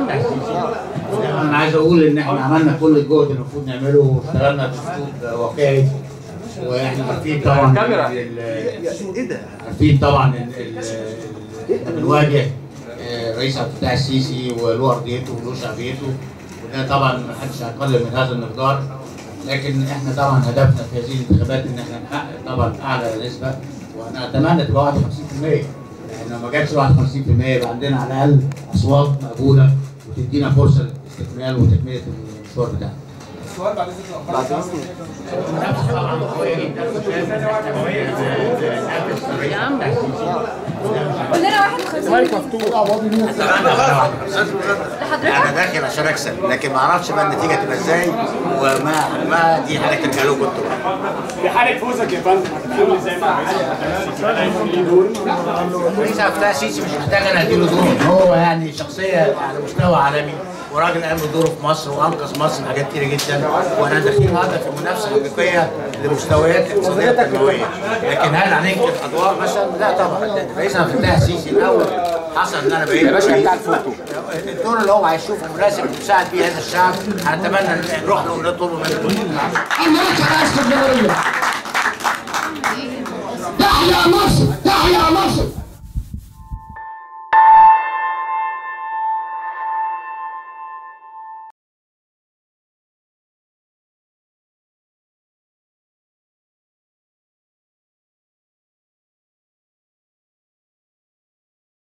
بتاع السيسي انا عايز اقول ان احنا عملنا كل الجهد اللي المفروض نعمله واشتغلنا باسلوب واقعي واحنا عارفين طبعا الكاميرا. ال- ايه ده؟ عارفين طبعا ال- ال- ال- احنا بنواجه آه، رئيس عبد الفتاح السيسي وله ارضيته وله شعبيته وده طبعا ما حدش هيقلل من هذا المقدار لكن احنا طبعا هدفنا في هذه الانتخابات ان احنا نحقق طبعا اعلى نسبه وانا اتمنى تبقى 51% احنا ما جاتش 51% يبقى عندنا على الاقل اصوات مقبوله وتدينا فرصه للاستكمال وتكمله المشوار بتاعنا. السؤال بعد اذنك بعد اذنك قول لنا 51 انا داخل عشان اكسب لكن ما اعرفش بقى النتيجه تبقى ازاي وما ما دي حاجه ترجع لكم انتوا في حالة فوزك يا فندم هتكون زي ما رئيس عبد الفتاح السيسي مش محتاج انا اديله دور هو يعني شخصيه على مستوى عالمي وراجل قام بدوره في مصر وانقذ مصر من حاجات كتيره جدا وانا داخلين النهارده في منافسه حقيقيه لمستويات اقتصاديه تنمويه لكن هل هننكر ادوار مثلا؟ لا طبعا رئيس عبد الفتاح السيسي الاول حصل ان انا بقيت يا باشا رئيس. بتاع الفوتو. الدور اللي هو هيشوفه مناسب يساعد بيه هذا الشعب هنتمنى نروح له ونطلب منه الملك رئاسة الجمهورية تحيا مصر تحيا مصر